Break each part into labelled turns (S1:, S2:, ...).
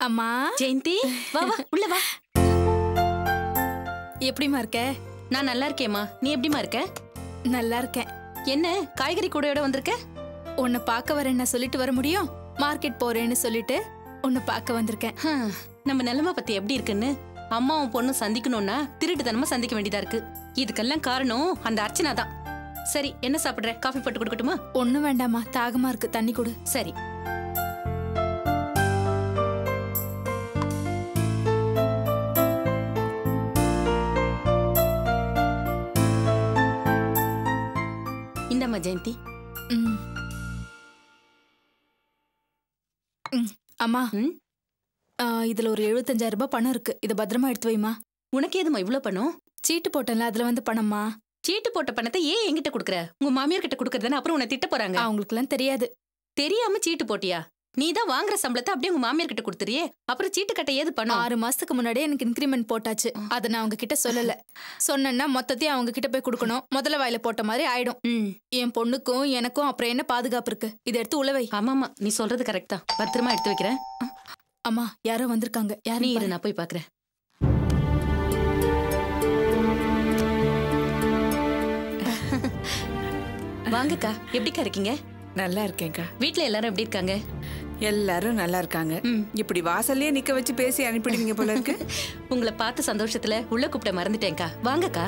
S1: அம்மா
S2: ஜெயந்தி வா வா உள்ள வா
S1: எப்படிம்மா இருக்க
S2: நான் நல்லா இருக்கேம்மா நீ எப்படிமா இருக்க
S1: நல்லா இருக்கேன்
S2: என்ன காய்கறி கூடையோட வந்திருக்க
S1: உன்னை பார்க்க வரேன்னு சொல்லிட்டு வர முடியும் மார்க்கெட் போறேன்னு சொல்லிட்டு உன்னை பார்க்க வந்திருக்கேன்
S2: ஹம், நம்ம நிலைமை பத்தி எப்படி இருக்குன்னு அம்மாவும் பொண்ணும் சந்திக்கணும்னா திருட்டுத்தனமா சந்திக்க வேண்டியதா இருக்கு இதுக்கெல்லாம் காரணம் அந்த அர்ச்சனா தான் சரி என்ன சாப்பிடுற காஃபி போட்டு கொடுக்கட்டுமா
S1: ஒண்ணும் வேண்டாம்மா தாகமா இருக்கு தண்ணி கொடு
S2: சரி இந்தம்மா ஜெயந்தி
S1: ம். ம், அம்மா
S2: ம்?
S1: ஆ, இதுல ஒரு எழுபத்தஞ்சாயிரம் ரூபாய் பணம் இருக்கு இதை பத்திரமா எடுத்து வைமா
S2: உனக்கு ஏதும்மா இவ்ளோ பணம்
S1: சீட்டு போட்டேன்ல அதுல வந்து பணம்மா
S2: சீட்டு போட்ட பணத்தை ஏன் என்கிட்ட கொடுக்குற உங்க மாமியார் கிட்ட கொடுக்கறதானே அப்புறம் உன்னை திட்ட போறாங்க
S1: அவங்களுக்குலாம் தெரியாது
S2: தெரியாம சீட்டு போட்டியா நீ தான் வாங்குற சம்பளத்தை அப்படியே உங்க மாமியார் கிட்ட கொடுத்துறியே அப்புறம் சீட்டு கட்ட ஏது பணம்
S1: ஆறு மாசத்துக்கு முன்னாடியே எனக்கு இன்கிரிமெண்ட் போட்டாச்சு அதை நான் அவங்க கிட்ட சொல்லல சொன்னேன்னா மொத்தத்தையும் அவங்க கிட்ட போய் கொடுக்கணும் முதல்ல வாயில போட்ட மாதிரி ஆயிடும்
S2: ம்
S1: என் பொண்ணுக்கும் எனக்கும் அப்புறம் என்ன பாதுகாப்பு இருக்கு இதை எடுத்து உள்ள வை
S2: ஆமாமா நீ சொல்றது கரெக்ட் தான் பத்திரமா எடுத்து வைக்கிறேன்
S1: அம்மா யாரோ வந்திருக்காங்க யாரு
S2: நீ இரு நான் போய் பாக்குறேன் வாங்கக்கா எப்படிக்கா இருக்கீங்க
S3: நல்லா இருக்கேன்க்கா
S2: வீட்ல எல்லாரும் எப்படி இருக்காங்க
S3: எல்லாரும் நல்லா இருக்காங்க
S2: ம்.
S3: இப்படி வாசல்லயே நிக்க வச்சு பேசி அனுப்பிடுவீங்க போல இருக்கு
S2: உங்களை பார்த்த சந்தோஷத்துல உள்ள கூப்பிட்ட மறந்துட்டேன்க்கா வாங்கக்கா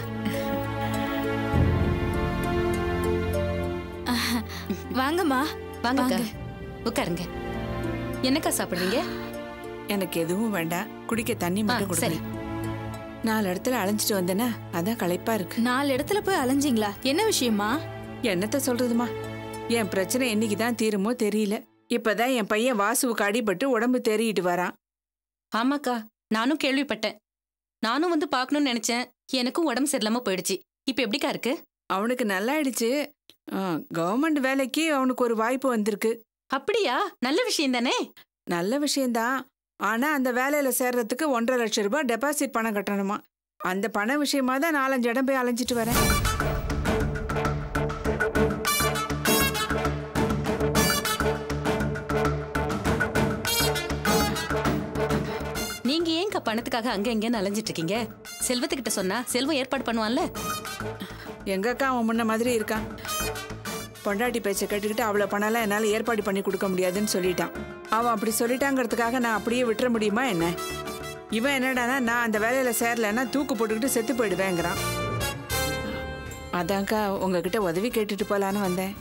S1: வாங்கம்மா
S2: வாங்கக்கா
S1: வாங்க.
S2: உட்காருங்க என்னக்கா சாப்பிடுறீங்க
S3: எனக்கு எதுவும் வேண்டாம் குடிக்க தண்ணி
S2: ஆ,
S3: மட்டும்
S2: சரி
S3: கொடுங்க நாலு இடத்துல அலைஞ்சிட்டு வந்தேனா அதான் களைப்பா இருக்கு
S1: நாலு இடத்துல போய் அலைஞ்சிங்களா என்ன விஷயமா
S3: என்னத்த சொல்றதுமா என் பிரச்சனை என்னைக்கு தான் தீருமோ தெரியல இப்பதான் என் பையன் வாசுவுக்கு அடிபட்டு உடம்பு தேறிட்டு வரான்
S2: ஆமாக்கா நானும் கேள்விப்பட்டேன் நானும் வந்து பார்க்கணும்னு நினைச்சேன் எனக்கும் உடம்பு சரியில்லாம போயிடுச்சு இப்ப எப்படிக்கா இருக்கு
S3: அவனுக்கு நல்லாயிடுச்சு கவர்மெண்ட் வேலைக்கு அவனுக்கு ஒரு வாய்ப்பு வந்திருக்கு
S2: அப்படியா நல்ல விஷயம் தானே
S3: நல்ல விஷயம்தான் ஆனா அந்த வேலையில சேர்றதுக்கு ஒன்றரை லட்சம் ரூபாய் டெபாசிட் பணம் கட்டணுமா அந்த பண விஷயமா தான் நாலஞ்சு இடம் போய் அலைஞ்சிட்டு வரேன்
S2: நீங்க ஏன்க்கா பணத்துக்காக அங்க இங்கன்னு அலைஞ்சிட்டு இருக்கீங்க செல்வத்துக்கிட்ட சொன்னா செல்வம் ஏற்பாடு பண்ணுவான்ல
S3: எங்க அக்கா அவன் முன்ன மாதிரி இருக்கான் பொண்டாட்டி பேச்சை கேட்டுக்கிட்டு அவ்வளோ பணம்லாம் என்னால் ஏற்பாடு பண்ணி கொடுக்க முடியாதுன்னு சொல்லிட்டான் அவன் அப்படி சொல்லிட்டாங்கிறதுக்காக நான் அப்படியே விட்டுற முடியுமா என்ன இவன் என்னடானா நான் அந்த வேலையில் சேரலைன்னா தூக்கு போட்டுக்கிட்டு செத்து போயிடுவேங்கிறான் அதான்க்கா உங்ககிட்ட உதவி கேட்டுட்டு போலான்னு வந்தேன்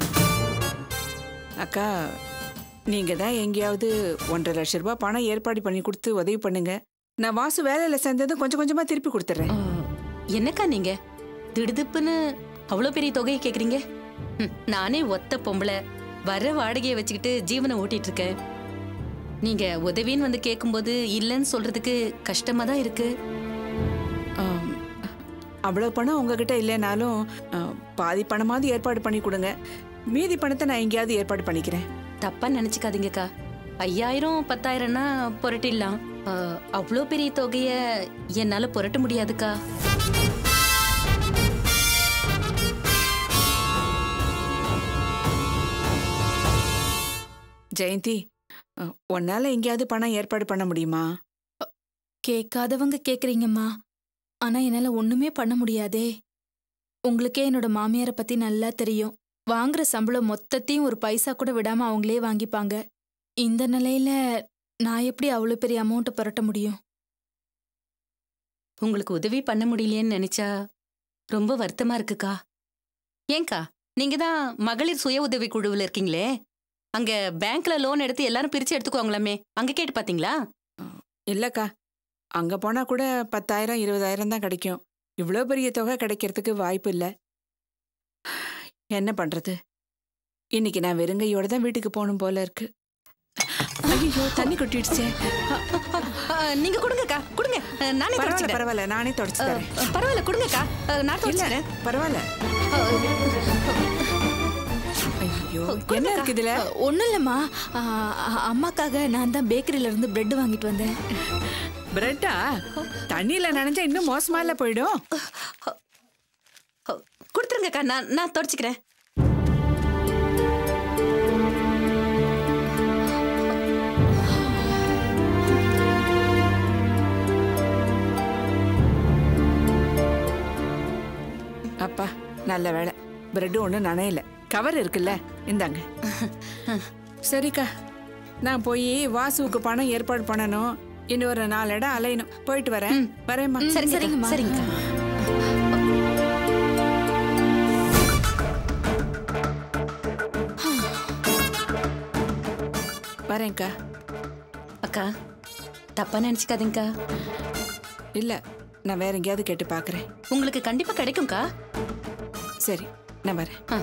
S3: அக்கா நீங்கள் தான் எங்கேயாவது ஒன்றரை லட்ச ரூபாய் பணம் ஏற்பாடு பண்ணி கொடுத்து உதவி பண்ணுங்க நான் வாசு வேலையில் சேர்ந்ததும் கொஞ்சம் கொஞ்சமாக திருப்பி கொடுத்துட்றேன்
S2: ஆ, என்னக்கா நீங்க திடுதிப்புன்னு அவ்வளோ பெரிய தொகையை கேக்குறீங்க ம், நானே ஒத்த பொம்பளை வர வாடகையை வச்சுக்கிட்டு ஜீவனை ஓட்டிட்டு இருக்கேன் நீங்க உதவின்னு வந்து கேட்கும்போது இல்லைன்னு சொல்றதுக்கு கஷ்டமா தான் இருக்கு
S3: ஆம். அவ்வளவு பணம் உங்ககிட்ட இல்லைனாலும் ஆ, பாதி பணமாவது ஏற்பாடு பண்ணி கொடுங்க மீதி பணத்தை நான் எங்கேயாவது ஏற்பாடு பண்ணிக்கிறேன்
S2: தப்பா நினைச்சுக்காதீங்கக்கா ஐயாயிரம் பத்தாயிரம்னா புரட்டிடலாம் ஆ, அவ்வளோ பெரிய தொகைய என்னால புரட்ட முடியாதுக்கா
S3: ஜெயந்தி ஆ, உன்னால எங்கேயாவது பணம் ஏற்பாடு பண்ண முடியுமா
S1: கேட்காதவங்க கேக்குறீங்கம்மா ஆனா என்னால ஒண்ணுமே பண்ண முடியாதே உங்களுக்கே என்னோட மாமியாரை பத்தி நல்லா தெரியும் வாங்குற சம்பளம் மொத்தத்தையும் ஒரு பைசா கூட விடாம அவங்களே வாங்கிப்பாங்க இந்த நிலையில நான் எப்படி அவ்வளவு பெரிய அமௌண்ட்டை புரட்ட முடியும்
S2: உங்களுக்கு உதவி பண்ண முடியலையேன்னு நினைச்சா ரொம்ப வருத்தமா இருக்குக்கா ஏங்கா நீங்க தான் மகளிர் சுய உதவி குழுவில் இருக்கீங்களே அங்க பேங்க்ல லோன் எடுத்து எல்லாரும் பிரிச்சு எடுத்துக்குவாங்களாமே அங்க கேட்டு பாத்தீங்களா
S3: இல்லக்கா அங்க போனா கூட பத்தாயிரம் இருபதாயிரம் தான் கிடைக்கும் இவ்வளோ பெரிய தொகை கிடைக்கிறதுக்கு வாய்ப்பு இல்லை என்ன பண்றது இன்னைக்கு நான் வெறுங்கையோட தான் வீட்டுக்கு போகணும் போல இருக்கு ஐயோ தண்ணி கொட்டிடுச்சே
S2: ஆ, நீங்க கொடுங்கக்கா கொடுங்க அ, நானே
S3: பரவாயில்ல
S2: தொடச்சுக்கிறேன்.
S3: பரவாயில்ல நானே தொடச்சு
S2: அ,
S3: தரேன்
S2: பரவாயில்ல கொடுங்கக்கா அ, நான்
S3: இல்ல
S2: தொடச்சுக்கிறேன்.
S3: பரவாயில்ல ஐயோ என்ன இருக்கு இதுல
S1: ஒன்றும் இல்லைம்மா ஆ, அ- அம்மாக்காக நான் தான் பேக்கரியில இருந்து பிரெட் வாங்கிட்டு வந்தேன்
S3: பிரெட்டா தண்ணியில நனைஞ்சா இன்னும் மோசமா இல்ல போயிடும்
S2: கொடுத்துருங்கக்கா நான் நான் தொடச்சுக்கிறேன்
S3: அப்பா நல்ல வேலை பிரெட் ஒன்றும் நனையல கவர் இருக்குல்ல இந்தாங்க சரிக்கா நான் போய் வாசுவுக்கு பணம் ஏற்பாடு பண்ணணும் இன்னும் ஒரு நாலு இடம் அலையணும் போயிட்டு வரேன் வரேம்மா
S1: சரி சரிங்கம்மா
S2: சரிங்கக்கா
S3: வரேன்க்கா
S2: அக்கா தப்பா நினைச்சுக்காதீங்கக்கா
S3: இல்ல நான் வேற எங்கேயாவது கேட்டு பார்க்கறேன்
S2: உங்களுக்கு கண்டிப்பா கிடைக்கும்க்கா
S3: சரி நான் வரேன்
S2: ஆ.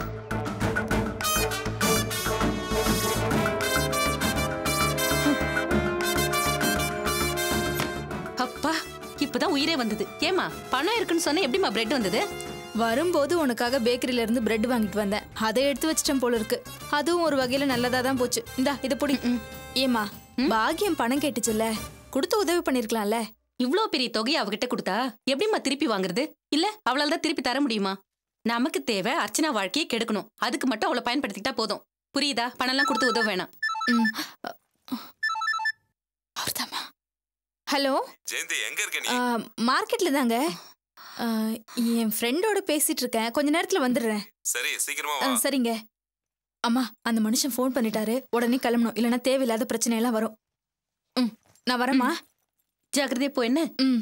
S2: அப்பா இப்பதான் உயிரே வந்தது ஏமா பணம் இருக்குன்னு சொன்னா எப்படிமா பிரெட் வந்தது
S1: வரும்போது உனக்காக பேக்கரியில இருந்து பிரெட் வாங்கிட்டு வந்தேன் அதை எடுத்து வச்சிட்டேன் போல இருக்கு அதுவும் ஒரு வகையில நல்லதா தான் போச்சு இந்தா இத பொடி ஏமா பாக்கியம் பணம் கேட்டுச்சுல்ல கொடுத்து உதவி பண்ணிருக்கலாம்ல
S2: இவ்ளோ பெரிய தொகையை அவகிட்ட கொடுத்தா எப்படிம்மா திருப்பி வாங்குறது இல்ல அவளால தான் திருப்பி தர முடியுமா நமக்கு தேவை அர்ச்சனா வாழ்க்கையை கெடுக்கணும் அதுக்கு மட்டும் அவளை பயன்படுத்திக்கிட்டா போதும் புரியுதா பணம்லாம் கொடுத்து உதவ வேணாம்
S1: ம். அவர்தாம்மா ஹலோ
S4: ஜெயந்தி எங்க இருக்க நீ
S1: மார்க்கெட்ல தாங்க ஆ, என் ஃப்ரெண்டோட பேசிட்டு இருக்கேன் கொஞ்ச நேரத்துல வந்துடுறேன்
S4: சரி சீக்கிரமா
S1: ஆ,
S4: வா
S1: சரிங்க அம்மா அந்த மனுஷன் ஃபோன் பண்ணிட்டாரு உடனே கிளம்பணும் இல்லைன்னா தேவையில்லாத பிரச்சனை எல்லாம் வரும் ம் நான் வரேம்மா
S2: ஜாக்கிரதையா போ என்ன
S1: ம்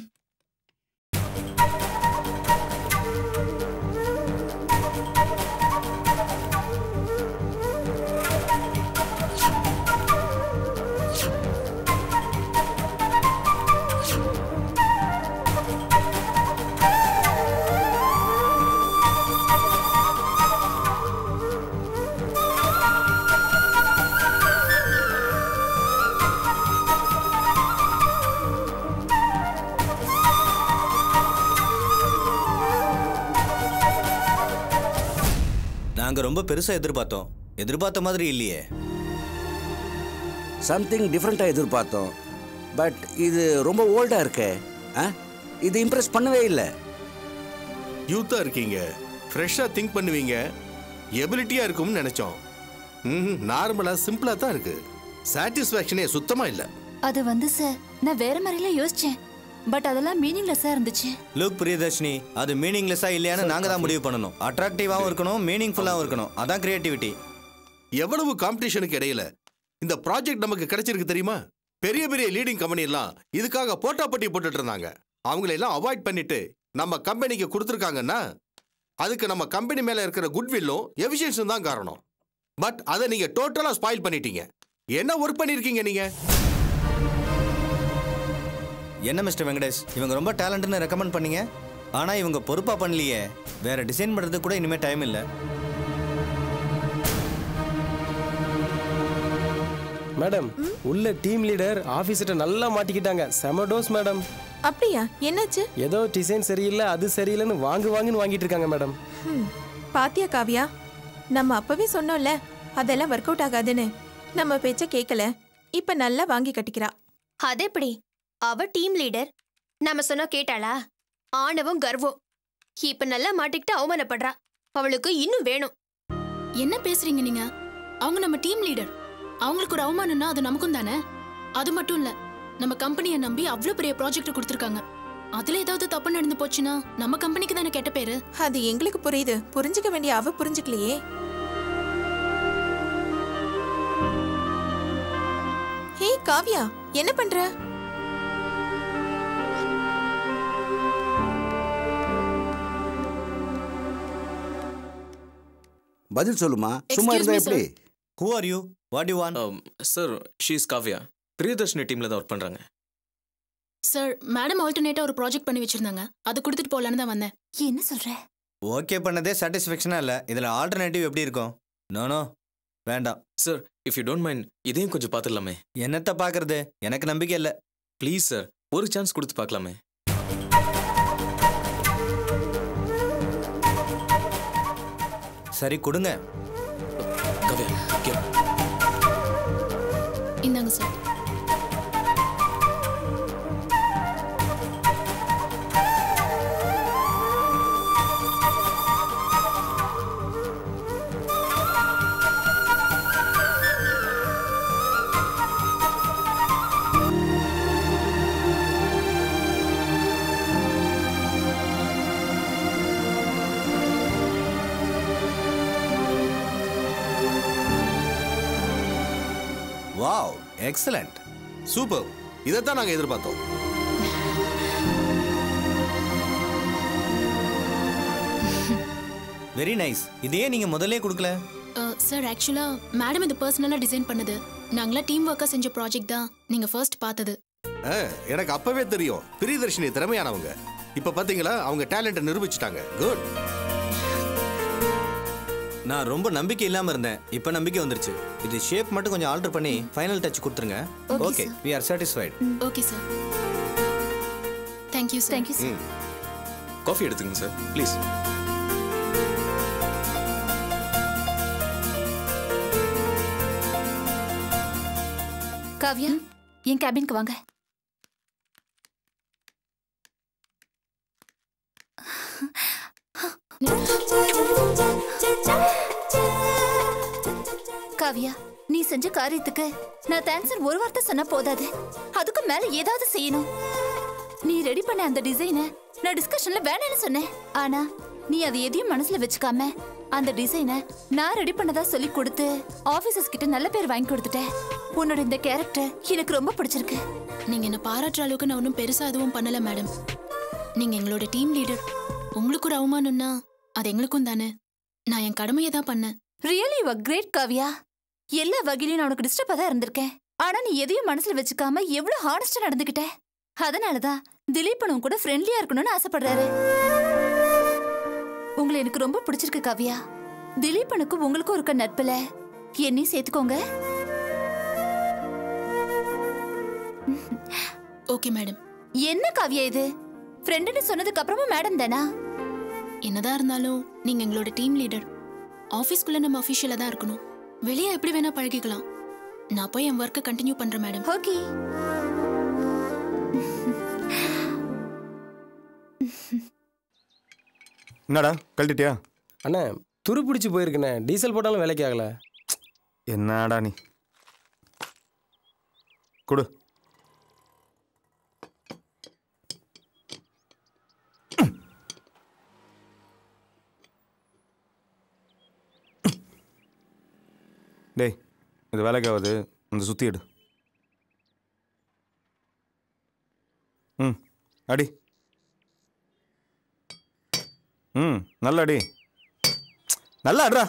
S5: நாங்க ரொம்ப பெருசா எதிர்பார்த்தோம் எதிர்பார்த்த மாதிரி இல்லையே
S6: சம்திங் டிஃப்ரெண்ட்டாக எதிர்பார்த்தோம் பட் இது ரொம்ப ஓல்டாக இருக்கே ஆ இது இம்ப்ரெஸ் பண்ணவே இல்லை
S4: யூத்தா இருக்கீங்க ஃப்ரெஷ்ஷா திங்க் பண்ணுவீங்க எபிலிட்டியா இருக்கும்னு நினைச்சோம் ம் நார்மலா சிம்பிளா தான் இருக்கு சாட்டிஸ்ஃபேக்ஷனே சுத்தமா இல்ல
S7: அது வந்து சார் நான் வேற மாதிரிலாம் யோசிச்சேன் பட் அதெல்லாம் மீனிங்லெஸ்ஸா இருந்துச்சு
S5: லுக் பிரியதர்ஷினி அது மீனிங்லெஸ்ஸா இல்லையான்னு நாங்க தான் முடிவு பண்ணணும் அட்ராக்டிவாவும் இருக்கணும் மீனிங்ஃபுல்லாவும் இருக்கணும் அதான் கிரியேட்டிவிட்டி
S4: எவ்வளவு காம்படிஷனுக்கு இடையில இந்த ப்ராஜெக்ட் நமக்கு கிடைச்சிருக்கு தெரியுமா பெரிய பெரிய லீடிங் கம்பெனி எல்லாம் இதுக்காக போட்டாப்பட்டி போட்டுட்டு இருந்தாங்க அவங்களை எல்லாம் அவாய்ட் பண்ணிட்டு நம்ம கம்பெனிக்கு கொடுத்துருக்காங்கன்னா அதுக்கு நம்ம கம்பெனி மேல இருக்கிற குட்வில்லும் எஃபிஷியன்ஸும் தான் காரணம் பட் அதை நீங்க டோட்டலா ஸ்பாயில் பண்ணிட்டீங்க என்ன ஒர்க் பண்ணிருக்கீங்க நீங்க
S5: என்ன மிஸ்டர் வெங்கடேஷ் இவங்க ரொம்ப டேலண்ட்னு ரெக்கமெண்ட் பண்ணீங்க ஆனா இவங்க பொறுப்பா பண்ணலையே வேற டிசைன் பண்றதுக்கு கூட இனிமே டைம் இல்ல
S8: மேடம் உள்ள டீம் லீடர் ஆபீஸ்கிட்ட நல்லா மாட்டிக்கிட்டாங்க செம டோஸ் மேடம்
S9: அப்படியா என்னாச்சு
S8: ஏதோ டிசைன் சரியில்லை அது சரியில்லைன்னு வாங்கு வாங்குன்னு வாங்கிட்டு இருக்காங்க மேடம்
S9: ஹம், பாத்தியா காவியா நம்ம அப்பவே சொன்னோம்ல அதெல்லாம் ஒர்க் அவுட் ஆகாதுன்னு நம்ம பேச்ச கேட்கல இப்ப நல்லா வாங்கி கட்டிக்கிறா
S10: அது எப்படி அவ டீம் லீடர் நம்ம சொன்னா கேட்டாளா ஆணவம் கர்வம் இப்ப நல்லா மாட்டிக்கிட்டு அவமானப்படுறா அவளுக்கு இன்னும் வேணும்
S11: என்ன பேசுறீங்க நீங்க அவங்க நம்ம டீம் லீடர் அவங்களுக்கு ஒரு அவமானம்னா அது நமக்கும் தானே அது மட்டும் இல்ல நம்ம கம்பெனியை நம்பி அவ்வளவு பெரிய ப்ராஜெக்ட் கொடுத்துருக்காங்க அதுல ஏதாவது தப்பு நடந்து போச்சுன்னா நம்ம கம்பெனிக்கு தானே கெட்ட பேரு
S9: அது எங்களுக்கு புரியுது புரிஞ்சுக்க வேண்டிய அவ புரிஞ்சுக்கலையே ஹே காவியா என்ன பண்ற
S6: பதில் சொல்லுமா சும்மா
S11: Excuse
S6: இருந்தா
S11: me,
S6: எப்படி
S5: who are you what you want
S12: sir she's Kavya Priyadarshini டீம்ல தான் ஒர்க் பண்றாங்க
S11: சார் மேடம் ஆல்டர்னேட்டா ஒரு ப்ராஜெக்ட் பண்ணி வச்சிருந்தாங்க அது கொடுத்துட்டு போலான்னு தான் வந்தேன்
S7: என்ன சொல்ற
S5: ஓகே பண்ணதே சாட்டிஸ்ஃபேக்ஷனா இல்ல இதுல ஆல்டர்னேட்டிவ் எப்படி இருக்கும் நோ வேண்டாம்
S12: sir if you don't mind இதையும் கொஞ்சம் பார்த்துடலாமே
S5: என்னத்த பாக்குறது எனக்கு நம்பிக்கை இல்ல
S12: ப்ளீஸ் சார் ஒரு சான்ஸ் கொடுத்து பார்க்கலாமே
S5: சரி கொடுங்க
S12: காவ்யா okay.
S11: இந்தாங்க சார்
S5: வாவ் எக்ஸலண்ட்
S4: சூப்பர் இதைத்தான் நாங்க எதிர்பார்த்தோம்
S5: வெரி நைஸ் இதையே நீங்க முதல்லயே கொடுக்கல
S11: சார் ஆக்சுவலா மேடம் இது பர்சனலா டிசைன் பண்ணது நாங்களா டீம் ஒர்க்கா செஞ்ச ப்ராஜெக்ட் தான் நீங்க ஃபர்ஸ்ட் பார்த்தது
S4: ஆ, எனக்கு அப்பவே தெரியும் பிரியதர்ஷினி திறமையானவங்க இப்ப பாத்தீங்களா அவங்க டேலண்ட்டை நிரூபிச்சிட்டாங்க குட்
S5: நான் ரொம்ப நம்பிக்கை இல்லாம இருந்தேன் இப்போ நம்பிக்கை வந்துருச்சு இது ஷேப் மட்டும் கொஞ்சம் ஆல்டர் பண்ணி ஃபைனல் டச் கொடுத்துருங்க
S11: Okay,
S5: okay we are satisfied
S11: okay sir thank you sir thank you
S12: hmm coffee எடுத்துங்க சார் ப்ளீஸ்
S7: காவ்யா என் கேபினுக்கு வாங்க காவ்யா நீ செஞ்ச காரியத்துக்கு நான் தேங்க்ஸ் ஒரு வார்த்தை சொன்னா போதாது அதுக்கு மேல ஏதாவது செய்யணும் நீ ரெடி பண்ண அந்த டிசைனை நான் டிஸ்கஷன்ல வேணாம்னு சொன்னேன் ஆனா நீ அதை எதையும் மனசுல வச்சுக்காம அந்த டிசைனை நான் ரெடி பண்ணதா சொல்லி கொடுத்து ஆபீசர்ஸ் கிட்ட நல்ல பேர் வாங்கி கொடுத்துட்டேன் உன்னோட இந்த கேரக்டர் எனக்கு ரொம்ப பிடிச்சிருக்கு
S11: நீங்க என்ன பாராட்டுற அளவுக்கு நான் ஒன்றும் பெருசா எதுவும் பண்ணல மேடம் நீங்க எங்களோட டீம் லீடர் உங்களுக்கு ஒரு அவமானம்னா அது எங்களுக்கும் தானே நான் என் கடமையை தான் பண்ணேன்
S7: ரியலி யூ கிரேட் காவ்யா எல்லா வகையிலும் நான் உனக்கு டிஸ்டர்பா தான் இருந்திருக்கேன் ஆனா நீ எதையும் மனசுல வச்சுக்காம எவ்வளவு ஹானஸ்டா நடந்துகிட்ட அதனாலதான் திலீபனும் கூட ஃப்ரெண்ட்லியா இருக்கணும்னு ஆசைப்படுறாரு உங்களை எனக்கு ரொம்ப பிடிச்சிருக்கு காவ்யா திலீபனுக்கும் உங்களுக்கும் இருக்க நட்புல என்னையும் சேர்த்துக்கோங்க
S11: ஓகே மேடம்
S7: என்ன காவ்யா இது ஃப்ரெண்டுன்னு சொன்னதுக்கு அப்புறமா மேடம் தானா
S11: என்னதான் இருந்தாலும் நீங்க எங்களோட டீம் லீடர் ஆஃபீஸ்க்குள்ள நம்ம அஃபிஷியலா தான் இருக்கணும் வெளியே எப்படி வேணா பழகிக்கலாம் நான் போய் என் ஒர்க்கை கண்டினியூ பண்றேன் மேடம்
S7: ஓகே
S13: என்னடா கழட்டிட்டியா
S8: அண்ணே துரு பிடிச்சி போயிருக்குண்ணே டீசல் போட்டாலும் வேலைக்கு ஆகல
S13: என்னடா நீ கொடு டேய் இது வேலைக்கு ஆகுது அந்த சுத்தி எடு ம் அடி ம் நல்லா அடி நல்லா அட்ரா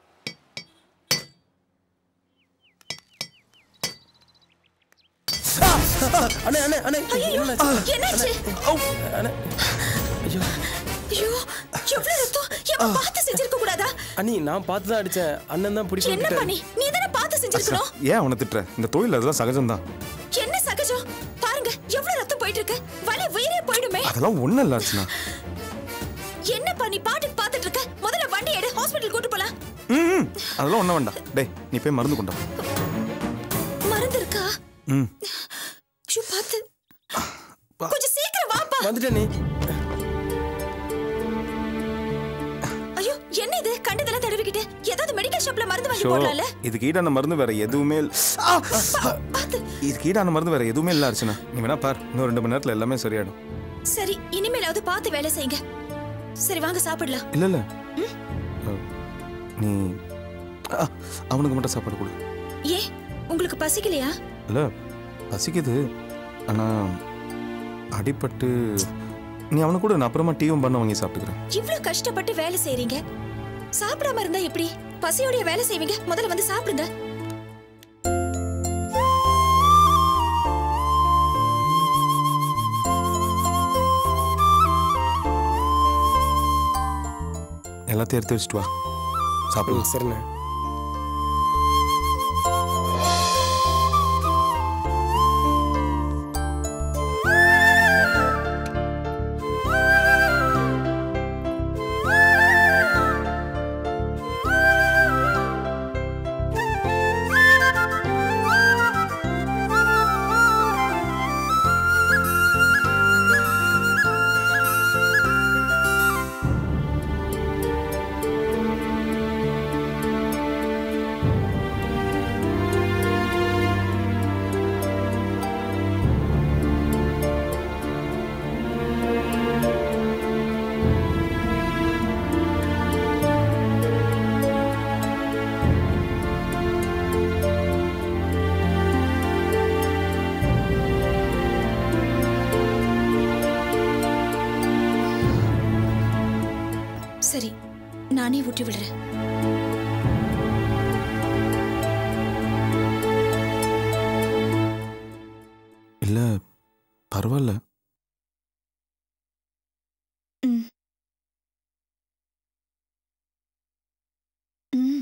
S8: அண்ணே அண்ணே அண்ணே
S7: என்னாச்சு
S8: அண்ணே ஐயோ
S7: ஐயோ எவ்வளவு ரத்தம் ஏன் பார்த்து செஞ்சிருக்க கூடாதா
S8: அண்ணி நான் பார்த்து தான் அடிச்சேன் அண்ணன் தான் பிடிச்சி
S7: என்ன
S8: விட்டுட்டாரு.
S7: பண்ணி நீ தானே பார்த்து செஞ்சிருக்கணும்
S13: ஏன் அவனை திட்டுற இந்த தொழில் அதெல்லாம் சகஜம்தான்
S7: என்ன சகஜம் பாருங்க எவ்வளவு ரத்தம் போயிட்டு இருக்கு வலி உயிரே போயிடுமே
S13: அதெல்லாம் ஒன்றும் இல்லை அர்ச்சனா
S7: என்ன பண்ணி பாட்டுக்கு பார்த்துட்டு இருக்க முதல்ல வண்டி எடு ஹாஸ்பிடல் கூட்டு போலாம்
S13: ம் ம், அதெல்லாம் ஒன்றும் வேண்டாம் டேய் நீ போய் மருந்து கொண்டா
S7: மருந்து இருக்கா
S13: ம்
S7: ஐயோ பார்த்து கொஞ்சம் சீக்கிரம் வாப்பா
S8: வந்துட்டேன் நீ
S7: ஐயோ என்ன இது கண்டதெல்லாம் தடவிக்கிட்டு ஏதாவது மெடிக்கல் ஷாப்ல மருந்து வாங்கி
S13: ஷோ
S7: போடலாம்ல
S13: இதுக்கு ஈடான மருந்து வேற எதுவுமே இல்ல- ஆ! இதுக்கு ஈடான மருந்து வேற எதுவுமே இல்லை அர்ச்சனா நீ வேணா பார் இன்னும் ரெண்டு மணி நேரத்தில் எல்லாமே சரியாயிடும்
S7: சரி இனிமேலாவது பார்த்து வேலை செய்யுங்க சரி வாங்க சாப்பிடலாம்
S13: இல்லை இல்லை நீ ஆ, அவனுக்கு மட்டும் சாப்பாடு கொடு
S7: ஏ உங்களுக்கு பசிக்கலையா
S13: இல்லை பசிக்குது ஆனால் அடிபட்டு நீ அவனை கூட நான் அப்புறமா டீயும் பண்ண வாங்கி சாப்பிட்டுக்கிறேன்
S7: இவ்ளோ கஷ்டப்பட்டு வேலை செய்றீங்க சாப்பிடாம இருந்தா எப்படி பசியோடைய வேலை செய்வீங்க முதல்ல வந்து சாப்பிடுங்க
S13: எல்லாத்தையும் எடுத்து வச்சுட்டு வா சாப்பிடுவோம்
S8: சரிண்ணே
S11: சரி நானே ஊட்டி விடுறேன்
S13: இல்ல பரவாயில்ல
S11: ம் ம்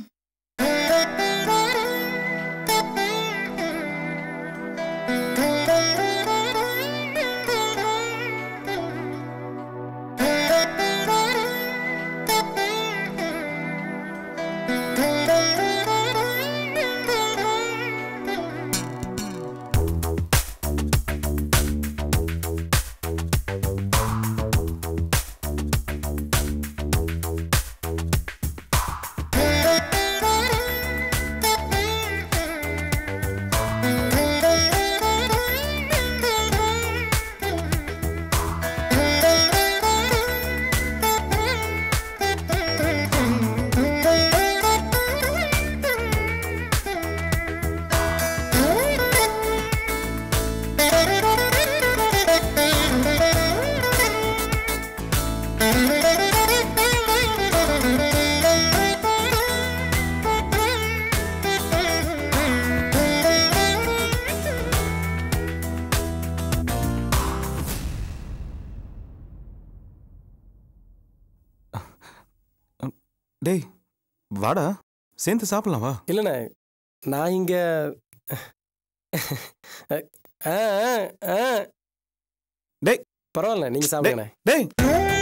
S13: டேய் வாடா சேர்ந்து சாப்பிடலாம் வா
S8: இல்லைண்ணே நான் இங்க ஆ ஆ ஆ
S13: டேய்
S8: பரவாயில்ல நீங்க சாப்பிடுங்கண்ணே
S13: டேய்